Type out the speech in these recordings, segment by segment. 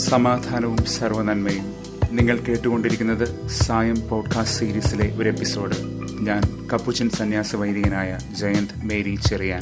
സമാധാനവും സർവനന്മയും നിങ്ങൾ കേട്ടുകൊണ്ടിരിക്കുന്നത് സായം പോഡ്കാസ്റ്റ് സീരീസിലെ ഒരു എപ്പിസോഡ് ഞാൻ കപ്പുച്ചൻ സന്യാസ വൈദികനായ ജയന്ത് മേരി ചെറിയാൻ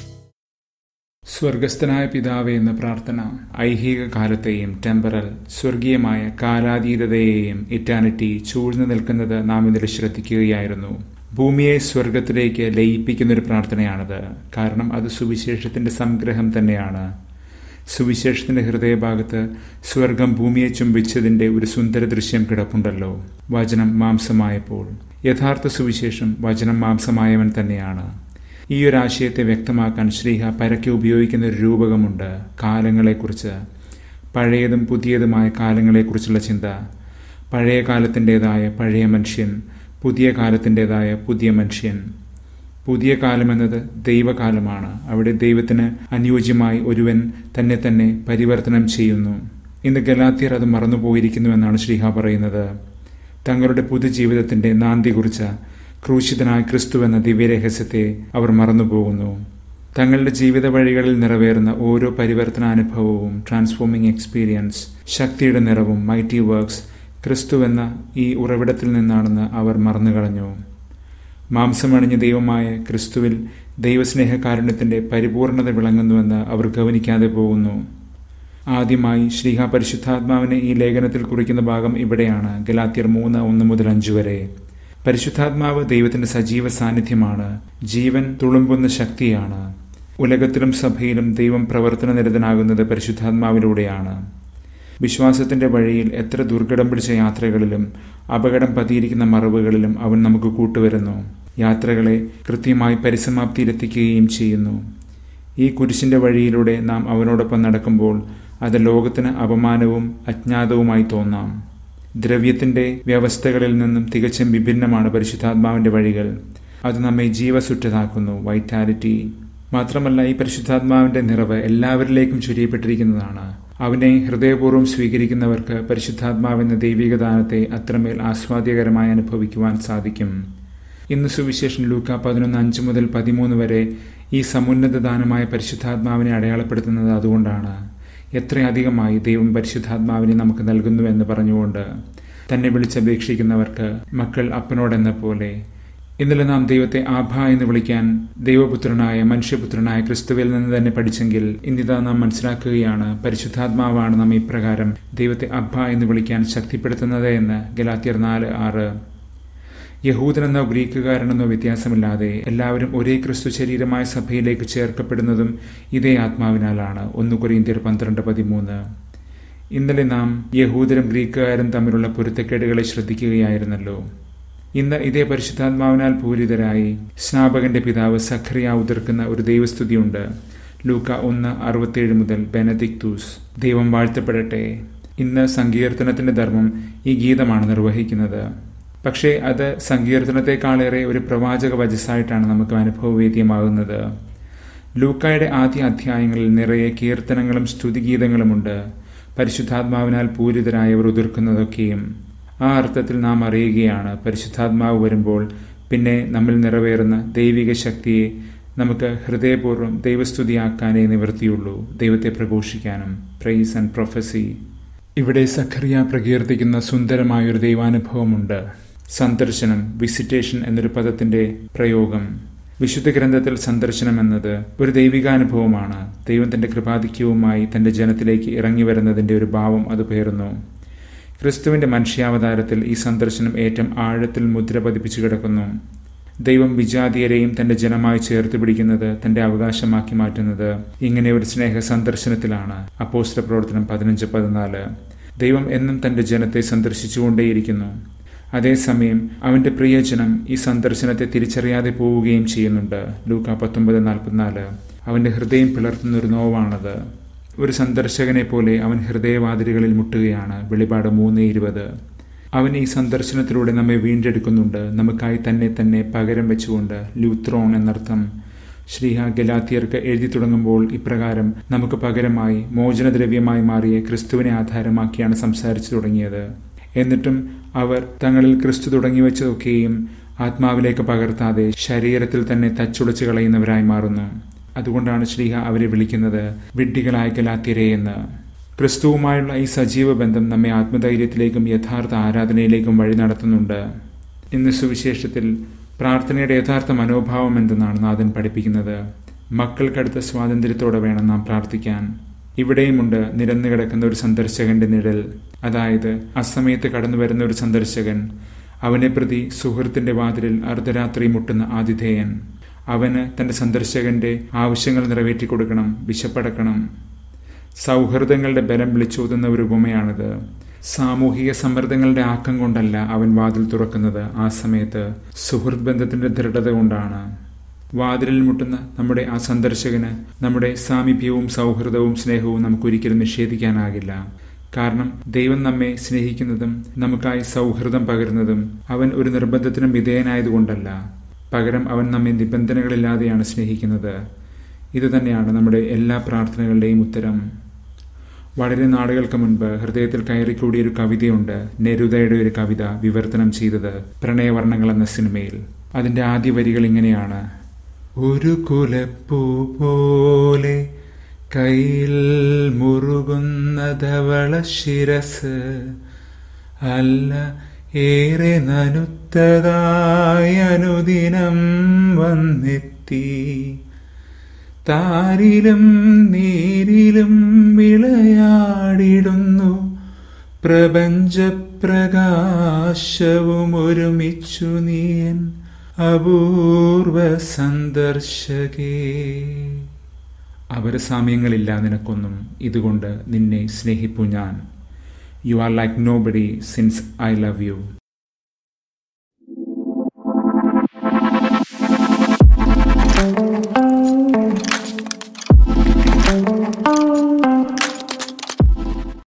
സ്വർഗസ്ഥനായ പിതാവേ എന്ന പ്രാർത്ഥന ഐഹിക കാലത്തെയും ടെമ്പറൽ സ്വർഗീയമായ കാലാതീതതയെയും ഇറ്റാനിറ്റി ചൂഴ്ന്നു നിൽക്കുന്നത് നാം ഇന്നലെ ശ്രദ്ധിക്കുകയായിരുന്നു ഭൂമിയെ സ്വർഗത്തിലേക്ക് ലയിപ്പിക്കുന്ന ഒരു പ്രാർത്ഥനയാണത് കാരണം അത് സുവിശേഷത്തിന്റെ സംഗ്രഹം തന്നെയാണ് സുവിശേഷത്തിന്റെ ഹൃദയഭാഗത്ത് സ്വർഗം ഭൂമിയെ ചുംബിച്ചതിന്റെ ഒരു സുന്ദര ദൃശ്യം കിടപ്പുണ്ടല്ലോ വചനം മാംസമായപ്പോൾ യഥാർത്ഥ സുവിശേഷം വചനം മാംസമായവൻ തന്നെയാണ് ഈ ഒരു ആശയത്തെ വ്യക്തമാക്കാൻ ശ്രീഹ പരക്കെ ഉപയോഗിക്കുന്ന ഒരു രൂപകമുണ്ട് കാലങ്ങളെക്കുറിച്ച് പഴയതും പുതിയതുമായ കാലങ്ങളെക്കുറിച്ചുള്ള ചിന്ത പഴയ കാലത്തിൻ്റെതായ പഴയ മനുഷ്യൻ പുതിയ കാലത്തിൻ്റെതായ പുതിയ മനുഷ്യൻ പുതിയ കാലമെന്നത് ദൈവകാലമാണ് അവിടെ ദൈവത്തിന് അനുയോജ്യമായി ഒരുവൻ തന്നെ തന്നെ പരിവർത്തനം ചെയ്യുന്നു ഇന്ന് ഗലാത്തിയർ അത് മറന്നുപോയിരിക്കുന്നുവെന്നാണ് ശ്രീഹ പറയുന്നത് തങ്ങളുടെ പുതുജീവിതത്തിന്റെ നാന്തി കുറിച്ച ക്രൂശിതനായ ക്രിസ്തു എന്ന ദിവ്യരഹസ്യത്തെ അവർ മറന്നുപോകുന്നു തങ്ങളുടെ ജീവിത വഴികളിൽ നിറവേറുന്ന ഓരോ പരിവർത്തനാനുഭവവും ട്രാൻസ്ഫോമിംഗ് എക്സ്പീരിയൻസ് ശക്തിയുടെ നിറവും മൈറ്റി വർക്ക്സ് ക്രിസ്തു എന്ന ഈ ഉറവിടത്തിൽ നിന്നാണെന്ന് അവർ മറന്നുകളഞ്ഞു മാംസമണിഞ്ഞ ദൈവമായ ക്രിസ്തുവിൽ ദൈവസ്നേഹകാരുണ്യത്തിന്റെ പരിപൂർണത വിളങ്ങുന്നുവെന്ന് അവർ ഗവനിക്കാതെ പോകുന്നു ആദ്യമായി ശ്രീഹ പരിശുദ്ധാത്മാവിനെ ഈ ലേഖനത്തിൽ കുറിക്കുന്ന ഭാഗം ഇവിടെയാണ് ഗലാത്തിയർ മൂന്ന് ഒന്ന് മുതൽ അഞ്ചു വരെ പരിശുദ്ധാത്മാവ് ദൈവത്തിന്റെ സജീവ സാന്നിധ്യമാണ് ജീവൻ തുളുമ്പുന്ന ശക്തിയാണ് ഉലകത്തിലും സഭയിലും ദൈവം പ്രവർത്തന നിരതനാകുന്നത് പരിശുദ്ധാത്മാവിലൂടെയാണ് വിശ്വാസത്തിന്റെ വഴിയിൽ എത്ര ദുർഘടം പിടിച്ച യാത്രകളിലും അപകടം പതിയിരിക്കുന്ന മറവുകളിലും അവൻ നമുക്ക് കൂട്ടുവരുന്നു യാത്രകളെ കൃത്യമായി പരിസമാപ്തിയിലെത്തിക്കുകയും ചെയ്യുന്നു ഈ കുരിശിന്റെ വഴിയിലൂടെ നാം അവനോടൊപ്പം നടക്കുമ്പോൾ അത് ലോകത്തിന് അപമാനവും അജ്ഞാതവുമായി തോന്നാം ദ്രവ്യത്തിന്റെ വ്യവസ്ഥകളിൽ നിന്നും തികച്ചും വിഭിന്നമാണ് പരിശുദ്ധാത്മാവിന്റെ വഴികൾ അത് നമ്മെ ജീവസുറ്റതാക്കുന്നു വൈറ്റാലിറ്റി മാത്രമല്ല ഈ പരിശുദ്ധാത്മാവിന്റെ നിറവ് എല്ലാവരിലേക്കും ചുരിയപ്പെട്ടിരിക്കുന്നതാണ് അവനെ ഹൃദയപൂർവ്വം സ്വീകരിക്കുന്നവർക്ക് പരിശുദ്ധാത്മാവെന്ന ദൈവിക ദാനത്തെ അത്രമേൽ ആസ്വാദ്യകരമായി അനുഭവിക്കുവാൻ സാധിക്കും ഇന്ന് സുവിശേഷൻ ലൂക്ക പതിനൊന്ന് അഞ്ച് മുതൽ പതിമൂന്ന് വരെ ഈ സമുന്നത ദാനമായ പരിശുദ്ധാത്മാവിനെ അടയാളപ്പെടുത്തുന്നത് അതുകൊണ്ടാണ് എത്രയധികമായി ദൈവം പരിശുദ്ധാത്മാവിനെ നമുക്ക് നൽകുന്നു എന്ന് പറഞ്ഞുകൊണ്ട് തന്നെ വിളിച്ചപേക്ഷിക്കുന്നവർക്ക് മക്കൾ അപ്പനോടെന്ന പോലെ ഇന്നലെ നാം ദൈവത്തെ ആഭ എന്ന് വിളിക്കാൻ ദൈവപുത്രനായ മനുഷ്യപുത്രനായ ക്രിസ്തുവിൽ നിന്ന് തന്നെ പഠിച്ചെങ്കിൽ ഇന്നിതാ നാം മനസ്സിലാക്കുകയാണ് പരിശുദ്ധാത്മാവാണ് നാം ഇപ്രകാരം ദൈവത്തെ അബ്ബ എന്ന് വിളിക്കാൻ ശക്തിപ്പെടുത്തുന്നത് എന്ന് ഗലാത്തിയർ നാല് ആറ് യഹൂദനെന്നോ ഗ്രീക്കുകാരനെന്നോ വ്യത്യാസമില്ലാതെ എല്ലാവരും ഒരേ ക്രിസ്തു ശരീരമായ സഭയിലേക്ക് ചേർക്കപ്പെടുന്നതും ഇതേ ആത്മാവിനാലാണ് ഒന്ന് കൊറിയന്തിയർ പന്ത്രണ്ട് പതിമൂന്ന് ഇന്നലെ നാം യഹൂദരും ഗ്രീക്കുകാരും തമ്മിലുള്ള പൊരുത്തക്കേടുകളെ ശ്രദ്ധിക്കുകയായിരുന്നല്ലോ ഇന്ന് ഇതേ പരിശുദ്ധാത്മാവിനാൽ പൂരിതരായി സ്നാപകന്റെ പിതാവ് സഖറിയ ഉതിർക്കുന്ന ഒരു ദൈവസ്തുതിയുണ്ട് ലൂക്ക ഒന്ന് അറുപത്തിയേഴ് മുതൽ ബെനദിക്തൂസ് ദൈവം വാഴ്ത്തപ്പെടട്ടെ ഇന്ന് സങ്കീർത്തനത്തിന്റെ ധർമ്മം ഈ ഗീതമാണ് നിർവഹിക്കുന്നത് പക്ഷേ അത് സങ്കീർത്തനത്തെക്കാളേറെ ഒരു പ്രവാചക വജസ്സായിട്ടാണ് നമുക്ക് അനുഭവവേദ്യമാകുന്നത് ലൂക്കായുടെ ആദ്യ അധ്യായങ്ങളിൽ നിറയെ കീർത്തനങ്ങളും സ്തുതിഗീതങ്ങളുമുണ്ട് പരിശുദ്ധാത്മാവിനാൽ പൂരിതരായവർ ഉതിർക്കുന്നതൊക്കെയും ആ അർത്ഥത്തിൽ നാം അറിയുകയാണ് പരിശുദ്ധാത്മാവ് വരുമ്പോൾ പിന്നെ നമ്മിൽ നിറവേറുന്ന ദൈവിക ശക്തിയെ നമുക്ക് ഹൃദയപൂർവ്വം ദൈവസ്തുതിയാക്കാനേ നിവൃത്തിയുള്ളൂ ദൈവത്തെ പ്രഘോഷിക്കാനും പ്രൈസ് ആൻഡ് പ്രൊഫസി ഇവിടെ സഖറിയ പ്രകീർത്തിക്കുന്ന സുന്ദരമായൊരു ദൈവാനുഭവമുണ്ട് സന്ദർശനം വിസിറ്റേഷൻ എന്നൊരു പദത്തിന്റെ പ്രയോഗം വിശുദ്ധ ഗ്രന്ഥത്തിൽ സന്ദർശനം എന്നത് ഒരു ദൈവികാനുഭവമാണ് ദൈവം തന്റെ കൃപാധിക്യവുമായി തന്റെ ജനത്തിലേക്ക് ഇറങ്ങി വരുന്നതിന്റെ ഒരു ഭാവം അത് പേറുന്നു ക്രിസ്തുവിന്റെ മനുഷ്യാവതാരത്തിൽ ഈ സന്ദർശനം ഏറ്റവും ആഴത്തിൽ മുദ്ര പതിപ്പിച്ചു കിടക്കുന്നു ദൈവം വിജാതീയരെയും തന്റെ ജനമായി ചേർത്ത് പിടിക്കുന്നത് തന്റെ അവകാശമാക്കി മാറ്റുന്നത് ഇങ്ങനെ ഒരു സ്നേഹ സന്ദർശനത്തിലാണ് അപ്പോസ്റ്റ പ്രവർത്തനം പതിനഞ്ച് പതിനാല് ദൈവം എന്നും തന്റെ ജനത്തെ സന്ദർശിച്ചുകൊണ്ടേയിരിക്കുന്നു അതേസമയം അവന്റെ പ്രിയജനം ഈ സന്ദർശനത്തെ തിരിച്ചറിയാതെ പോവുകയും ചെയ്യുന്നുണ്ട് ലൂക്ക പത്തൊമ്പത് നാൽപ്പത്തിനാല് അവന്റെ ഹൃദയം പിളർത്തുന്ന ഒരു നോവാണത് ഒരു സന്ദർശകനെ പോലെ അവൻ ഹൃദയവാതിലുകളിൽ മുട്ടുകയാണ് വെളിപാട് മൂന്ന് ഇരുപത് അവൻ ഈ സന്ദർശനത്തിലൂടെ നമ്മെ വീണ്ടെടുക്കുന്നുണ്ട് നമുക്കായി തന്നെ തന്നെ പകരം വെച്ചുകൊണ്ട് ലൂത്രോൺ എന്നർത്ഥം ശ്രീഹ ഗലാത്തിയർക്ക് എഴുതി തുടങ്ങുമ്പോൾ ഇപ്രകാരം നമുക്ക് പകരമായി മോചനദ്രവ്യമായി മാറിയ ക്രിസ്തുവിനെ ആധാരമാക്കിയാണ് സംസാരിച്ചു തുടങ്ങിയത് എന്നിട്ടും അവർ തങ്ങളിൽ ക്രിസ്തു തുടങ്ങി വെച്ചതൊക്കെയും ആത്മാവിലേക്ക് പകർത്താതെ ശരീരത്തിൽ തന്നെ തച്ചുടച്ചു കളയുന്നവരായി മാറുന്നു അതുകൊണ്ടാണ് ശ്രീഹ അവരെ വിളിക്കുന്നത് വിഡ്ഢികളായ ഗലാത്യരെ എന്ന് ക്രിസ്തുവുമായുള്ള ഈ സജീവ ബന്ധം നമ്മെ ആത്മധൈര്യത്തിലേക്കും യഥാർത്ഥ ആരാധനയിലേക്കും വഴി നടത്തുന്നുണ്ട് ഇന്ന് സുവിശേഷത്തിൽ പ്രാർത്ഥനയുടെ യഥാർത്ഥ മനോഭാവം എന്തെന്നാണ് നാഥൻ പഠിപ്പിക്കുന്നത് മക്കൾക്കടുത്ത സ്വാതന്ത്ര്യത്തോടെ വേണം നാം പ്രാർത്ഥിക്കാൻ ഇവിടെയുമുണ്ട് നിരന്നു കിടക്കുന്ന ഒരു സന്ദർശകന്റെ നിഴൽ അതായത് അസമയത്ത് കടന്നു വരുന്ന ഒരു സന്ദർശകൻ അവനെ പ്രതി സുഹൃത്തിന്റെ വാതിലിൽ അർദ്ധരാത്രി മുട്ടുന്ന ആതിഥേയൻ അവന് തന്റെ സന്ദർശകന്റെ ആവശ്യങ്ങൾ നിറവേറ്റി കൊടുക്കണം വിശപ്പടക്കണം സൗഹൃദങ്ങളുടെ ബലം വിളിച്ചോതുന്ന ഒരു ഉപമയാണിത് സാമൂഹിക സമ്മർദ്ദങ്ങളുടെ ആക്കം കൊണ്ടല്ല അവൻ വാതിൽ തുറക്കുന്നത് ആ സമയത്ത് സുഹൃത്ത് ബന്ധത്തിന്റെ ദൃഢത കൊണ്ടാണ് വാതിലിൽ മുട്ടുന്ന നമ്മുടെ ആ സന്ദർശകന് നമ്മുടെ സാമീപ്യവും സൗഹൃദവും സ്നേഹവും നമുക്കൊരിക്കലും നിഷേധിക്കാനാകില്ല കാരണം ദൈവം നമ്മെ സ്നേഹിക്കുന്നതും നമുക്കായി സൗഹൃദം പകരുന്നതും അവൻ ഒരു നിർബന്ധത്തിനും വിധേയനായതുകൊണ്ടല്ല പകരം അവൻ നമ്മെ നിബന്ധനകളില്ലാതെയാണ് സ്നേഹിക്കുന്നത് ഇതുതന്നെയാണ് നമ്മുടെ എല്ലാ പ്രാർത്ഥനകളുടെയും ഉത്തരം വളരെ നാളുകൾക്ക് മുൻപ് ഹൃദയത്തിൽ കയറിക്കൂടിയ ഒരു കവിതയുണ്ട് നെരുതയുടെ ഒരു കവിത വിവർത്തനം ചെയ്തത് പ്രണയവർണ്ണങ്ങൾ എന്ന സിനിമയിൽ അതിന്റെ ആദ്യ വരികൾ ഇങ്ങനെയാണ് ഒരു കുലപ്പൂ പോലെ കയ്യിൽ മുറുകുന്ന ധവള ശിരസ് അല്ല ഏറെ നനുത്തതായി അനുദിനം വന്നെത്തി താരിലും നീരിലും വിളയാടിടുന്നു പ്രപഞ്ചപ്രകാശവും ഒരുമിച്ചു നീയൻ അപൂർവ സന്ദർശകേ അപരസാമ്യങ്ങളില്ല നിനക്കൊന്നും ഇതുകൊണ്ട് നിന്നെ സ്നേഹിപ്പു ഞാൻ you are like nobody since I love you thank you